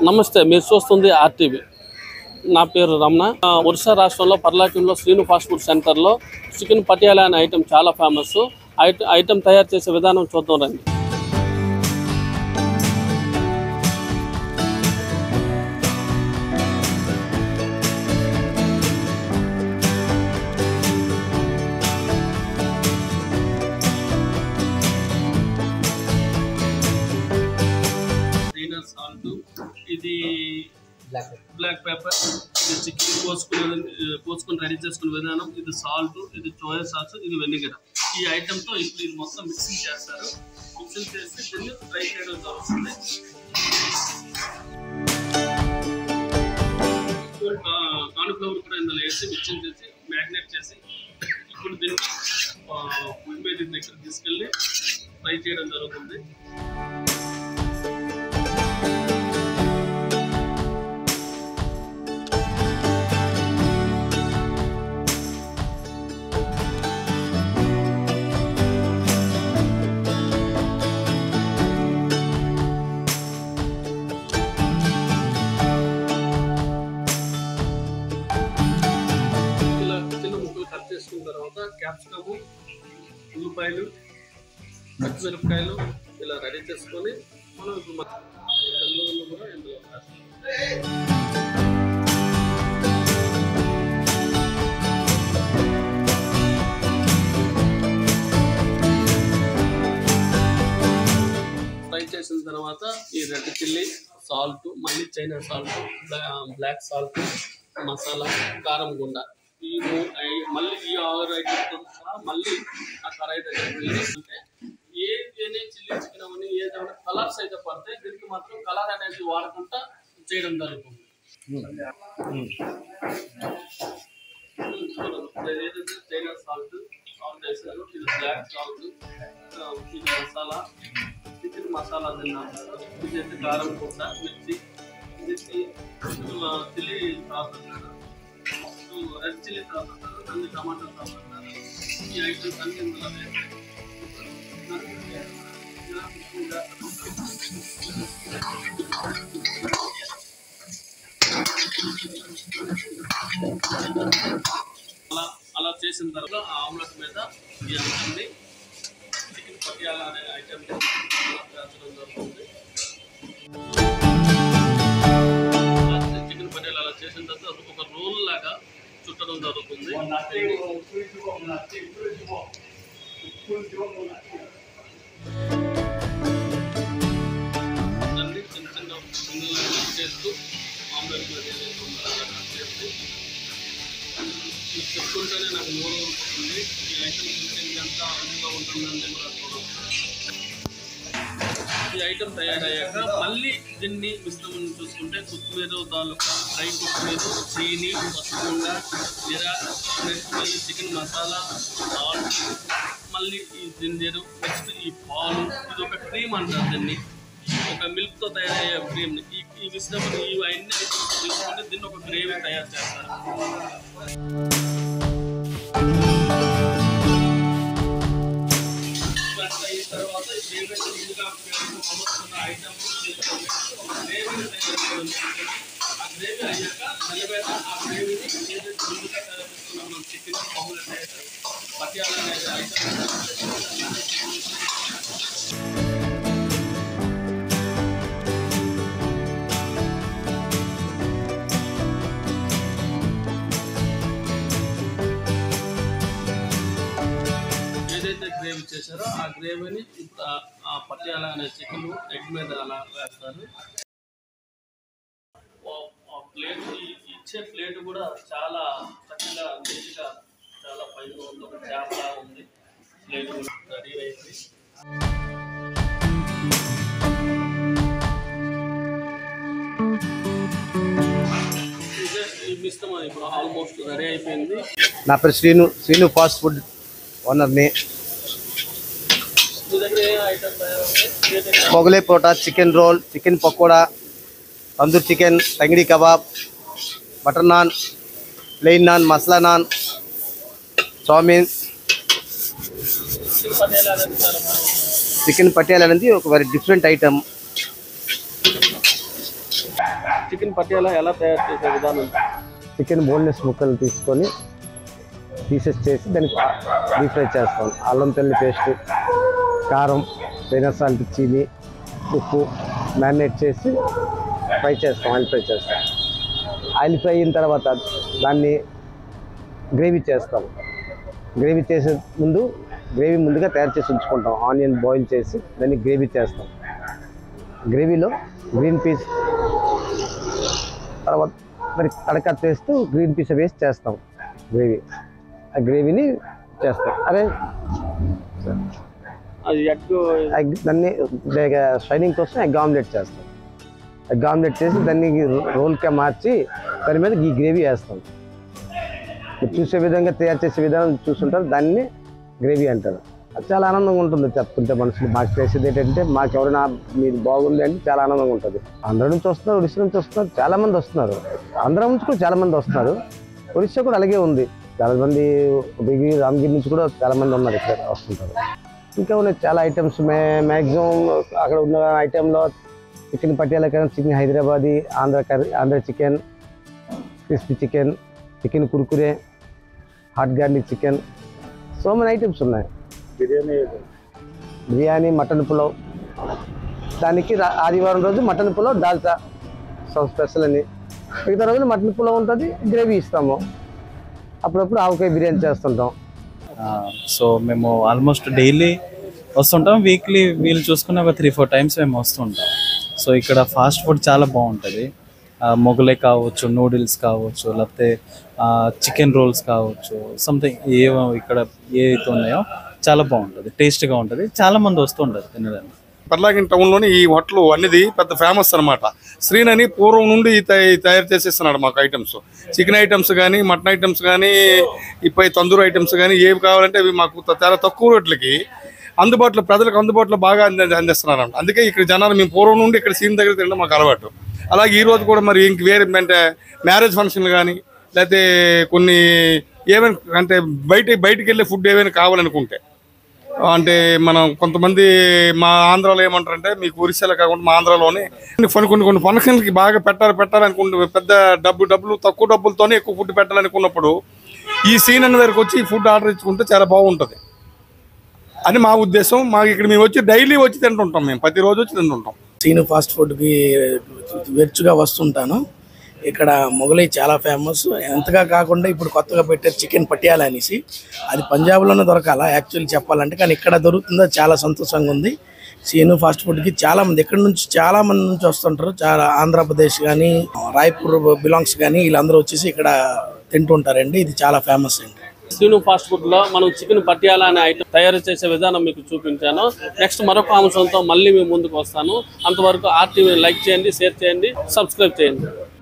నమస్తే మీరు చూస్తుంది ఆర్టీవీ నా పేరు రమణ ఆ, ఒరిస్సా రాష్ట్రంలో పర్లాకింలో శ్రీను ఫాస్ట్ ఫుడ్ సెంటర్లో చికెన్ పటియాలా అనే ఐటెం చాలా ఫేమస్ ఐట- ఐటెం తయారు చేసే విధానం చూద్దాం రండి సాల్ట్ ఇది బ్లాక్ పేపర్ ఇది చికెన్ కోసుకునే కోసుకుని రెడీ చేసుకునే విధానం ఇది సాల్ట్ ఇది సోయా సాస్ ఇది వెనిగర్ ఈ ఐటమ్ తో ఇప్పుడు ఇది మొత్తం మిక్సింగ్ చేస్తారు మిక్సింగ్ చేసి దీన్ని ఫ్రై చేయడం జరుగుతుంది కాన్ఫ్లవర్ కూడా ఇందులో వేసి మిక్సింగ్ చేసి మ్యాగ్నేట్ చేసి ఇప్పుడు దీన్ని ఫుడ్ మీద దగ్గర తీసుకెళ్ళి ఫ్రై చేయడం జరుగుతుంది ఇలా చిన్న ముక్కలు కట్ చేసుకున్న తర్వాత క్యాప్సికము ఉల్లిపాయలు పచ్చిమిరపకాయలు ఇలా రెడీ చేసుకొని మనం ఇప్పుడు మ- అల్లం కూడా ఇందులో వేస్తాం. ఫ్రై చేసిన తర్వాత ఈ రెడ్ చిల్లీ సాల్ట్ మళ్ళీ China salt black salt masala కారం గుండ ఈ మూ- ఐ- మళ్ళీ ఈ ఆరు ఐటమ్స్ సహా మళ్ళీ ఆ కడాయి దగ్గర వెళ్ళి అంటే ఏదైనా చిల్లీ చికెన్ అవన్నీ ఏదైనా కలర్స్ అయితే పడితే దీనికి మాత్రం కలర్ అనేది వాడకుండా చేయడం జరుగుతుంది ఏదైతే చైనా సాల్ట్ సాల్ట్ వేసారు ఇది బ్లాక్ సాల్ట్ ఇది మసాలా చికెన్ మసాలా తిన్నాను ఇది అయితే కారం కూర మిర్చి ఇది చిల్లీ సాస్ అంటారు రెడ్ చిల్లీ సాస్ అంటారు అన్ని టమాటా సాస్ అంటారు ఈ ఐటమ్స్ అన్ని ఇందులో వేసి ఇలా ఎక్కువగా అలా అలా చేసిన తర్వాత ఆ ఆమ్లెట్ మీద ఈ అంశాన్ని చికెన్ పటియాలా అనే ఐటమ్ వేర్చడం జరుగుతుంది చికెన్ పటియాలా అలా చేసిన తర్వాత ఒక రోల్ లాగా చుట్టడం జరుగుతుంది దాన్ని చిన్న చిన్న ముక్కలుగా కట్ చేస్తూ ఆమ్లెట్ మీద ఏదైతే ఉందో అలా కట్ చేసి ఇది చెప్పుకుంటేనే నాకు నోరు ఊరుతుంది ఈ ఐటమ్ చూస్తే ఎంత అందంగా ఉంటుందని కూడా చూడవచ్చు ఈ ఐటమ్ తయారయ్యాక మళ్ళీ దీన్ని మిశ్రమం చూసుకుంటే కొత్తిమీర తాలూకా డ్రై కొత్తిమీర చీని పసుపుండ జీరా నెక్స్ట్ మళ్ళీ చికెన్ మసాలా సాల్ట్ మళ్ళీ ఈ జింజరు నెక్స్ట్ ఈ పాలు ఇది ఒక క్రీమ్ అంటారు దీన్ని ఒక మిల్క్తో తయారయ్యే క్రీమ్ ఈ ఈ మిశ్రమం ఇవన్నీ ఐటమ్స్ తీసుకొని దీన్ని ఒక గ్రేవీ తయారు చేస్తారు ఇదంతా అయిన తర్వాత ఈ గ్రేవీ ముందుగా అమర్చుకున్న ఐటమ్ గ్రేవీ తయారు చేయడం ఆ గ్రేవీ అయ్యాక నల్లబెట్ట ఆ గ్రేవీని ఏదైతే ముందుగా తయారు చేసుకున్న మనం చికెన్ ఆమ్లెట్ అయితే పట్యాల అనేది ఐటమ్ ఏదైతే గ్రేవీ చేశారో ఆ గ్రేవీని ఇప్పుడు ఆ- ఆ పట్యాల అనే చికెన్ ఎగ్ మీద అలా వేస్తారు ఆ- ఆ ప్లేట్ ఈ- ఇచ్చే ప్లేట్ కూడా చాలా చక్కగా నీట్గా చాలా పైన ఉంది ఒక చేపలా ఉంది ప్లేట్ కూడా రెడీ అయింది ఇదే ఈ మిశ్రమం ఇప్పుడు ఆల్మోస్ట్ రెడీ అయిపోయింది నా పేరు శ్రీను శ్రీను ఫాస్ట్ ఫుడ్ ఓనర్ని మీ దగ్గర ఏ ఐటమ్ తయారవుతాయి ఏదైతే Mughlai paratha chicken roll chicken pakoda tandoor chicken tangdi kebab butter naan plain naan masala naan chow mein chicken Patiala అనేది చాలా బాగుంటుంది చికెన్ పటియాల అనేది ఒక very different item chicken Patiala ఎలా తయారు చేసే విధానం చికెన్ బోన్లెస్ ముక్కలు తీసుకొని పీసెస్ చేసి దానికి డీప్ ఫ్రై చేస్తాం అల్లం తెల్లి పేస్ట్ కారం పెన సాల్ట్ చీని ఉప్పు మ్యారినేట్ చేసి ఫ్రై చేస్తాం ఆయిల్ ఫ్రై చేస్తాం ఆయిల్ ఫ్రై అయిన తర్వాత దాన్ని గ్రేవీ చేస్తాం గ్రేవీ చేసే ముందు గ్రేవీ ముందుగా తయారు చేసి ఉంచుకుంటాం ఆనియన్ బాయిల్ చేసి దాన్ని గ్రేవీ చేస్తాం గ్రేవీలో గ్రీన్ పీస్ తర్వాత మరి తడక చేస్తూ గ్రీన్ పీస్ వేసి చేస్తాం గ్రేవీ ఆ గ్రేవీని చేస్తాం అదే అది ఎగ్ ఎగ్ దాన్ని షైనింగ్ కోసం ఎగ్ ఆమ్లెట్ చేస్తాం ఎగ్ ఆమ్లెట్ చేసి దాన్ని రోల్గా మార్చి దాని మీద ఈ గ్రేవీ వేస్తాం మీరు చూసే విధంగా తయారు చేసే విధానం చూస్తుంటారు దాన్ని గ్రేవీ అంటారు అది చాలా ఆనందంగా ఉంటుంది చెప్తుంటే మనుషులు మాకు చేసేది ఏంటంటే మాకు ఎవరైనా మీరు బాగుంది అంటే చాలా ఆనందంగా ఉంటుంది ఆంధ్ర నుంచి వస్తున్నారు ఒడిశా నుంచి వస్తున్నారు చాలా మంది వస్తున్నారు ఆంధ్ర నుంచి కూడా చాలా మంది వస్తున్నారు ఒడిశా కూడా అలాగే ఉంది చాలా మంది బిగి రామగిరి నుంచి కూడా చాలా మంది ఉన్నారు ఇక్కడ వస్తుంటారు ఇంకా ఉన్నాయి చాలా ఐటమ్స్ మే మ్యాక్సిమం అక్కడ ఉన్న ఐటెంలో చికెన్ పటియాల కానీ chicken Hyderabadi Andhra curry Andhra chicken crispy chicken chicken Kurkure hot garlic chicken so many items ఉన్నాయి బిర్యానీ బిర్యానీ మటన్ పులావ్ దానికి రా- ఆదివారం రోజు mutton pulao dalcha so special అని మిగతా రోజులు మటన్ పులావ్ ఉంటుంది గ్రేవీ ఇస్తాము అప్పుడప్పుడు ఆవకాయ బిర్యానీ చేస్తుంటాం సో మేము ఆల్మోస్ట్ డైలీ వస్తుంటాం వీక్లీ వీళ్ళు చూసుకున్న ఒక త్రీ ఫోర్ టైమ్స్ మేము వస్తుంటాం సో ఇక్కడ ఫాస్ట్ ఫుడ్ చాలా బాగుంటుంది మొగలై కావచ్చు నూడిల్స్ కావచ్చు లేకపోతే చికెన్ రోల్స్ కావచ్చు సంథింగ్ ఏ ఇక్కడ ఏవైతే ఉన్నాయో చాలా బాగుంటుంది టేస్ట్గా ఉంటుంది చాలా మంది వస్తుంటారు తినడానికి పర్లాగిన్ టౌన్లోని ఈ హోటల్ అనేది పెద్ద ఫేమస్ అనమాట శ్రీనని పూర్వం నుండి ఈ తయ- తయారు చేసేస్తున్నాడు మాకు ఐటమ్స్ చికెన్ ఐటమ్స్ కానీ మటన్ ఐటమ్స్ కానీ ఇపై తందూరు ఐటమ్స్ కానీ ఏవి కావాలంటే అవి మాకు త- చాలా తక్కువ రేట్లకి అందుబాటులో ప్రజలకు అందుబాటులో బాగా అంది అందిస్తున్నారు అందుకే ఇక్కడ జనాలు మేము పూర్వం నుండి ఇక్కడ సీన్ దగ్గర తినడం మాకు అలవాటు అలాగే ఈ రోజు కూడా మరి ఇంక వేరే అంటే మ్యారేజ్ ఫంక్షన్లు కానీ లేకపోతే కొన్ని ఏమైనా అంటే బయట బయటికి వెళ్ళే ఫుడ్ ఏమైనా కావాలనుకుంటే అంటే మనం కొంతమంది మా ఆంధ్రాలో ఏమంటారంటే మీకు ఒరిస్సాలో కాకుండా మా ఆంధ్రాలోనే కొన్ని కొన్ని కొన్ని ఫంక్షన్లకి బాగా పెట్టాలి పెట్టాలనుకుంటే పెద్ద డబ్బు డబ్బులు తక్కువ డబ్బులతోనే ఎక్కువ ఫుడ్ పెట్టాలనుకున్నప్పుడు ఈ సీన్ అన్న దగ్గరకు వచ్చి ఫుడ్ ఆర్డర్ ఇచ్చుకుంటే చాలా బాగుంటుంది అని మా ఉద్దేశం మాకు ఇక్కడ మేము వచ్చి డైలీ వచ్చి తింటుంటాం మేము ప్రతిరోజు వచ్చి తింటుంటాం సీను ఫాస్ట్ ఫుడ్కి వెచ్చుగా వస్తుంటాను ఇక్కడ మొగలై చాలా ఫేమస్ ఎంతగా కాకుండా ఇప్పుడు కొత్తగా పెట్టారు చికెన్ పటియాలా అనేసి అది పంజాబ్లోనే దొరకాల యాక్చువల్లీ చెప్పాలంటే కానీ ఇక్కడ దొరుకుతుందో చాలా సంతోషంగా ఉంది సీను ఫాస్ట్ ఫుడ్కి చాలా మంది ఇక్కడ నుంచి చాలా మంది నుంచి వస్తుంటారు చాలా ఆంధ్రప్రదేశ్ కానీ రాయ్పూర్ బిలాంగ్స్ కానీ వీళ్ళందరూ వచ్చేసి ఇక్కడ తింటుంటారండి ఇది చాలా ఫేమస్ అండి శ్రీను ఫాస్ట్ ఫుడ్ లో మనం చికెన్ పటియాలా అనే ఐటమ్ తయారు చేసే విధానం మీకు చూపించాను నెక్స్ట్ మరొక అంశంతో మళ్ళీ మేము ముందుకు వస్తాను అంతవరకు ఆర్టీవీ లైక్ చేయండి షేర్ చేయండి సబ్స్క్రైబ్ చేయండి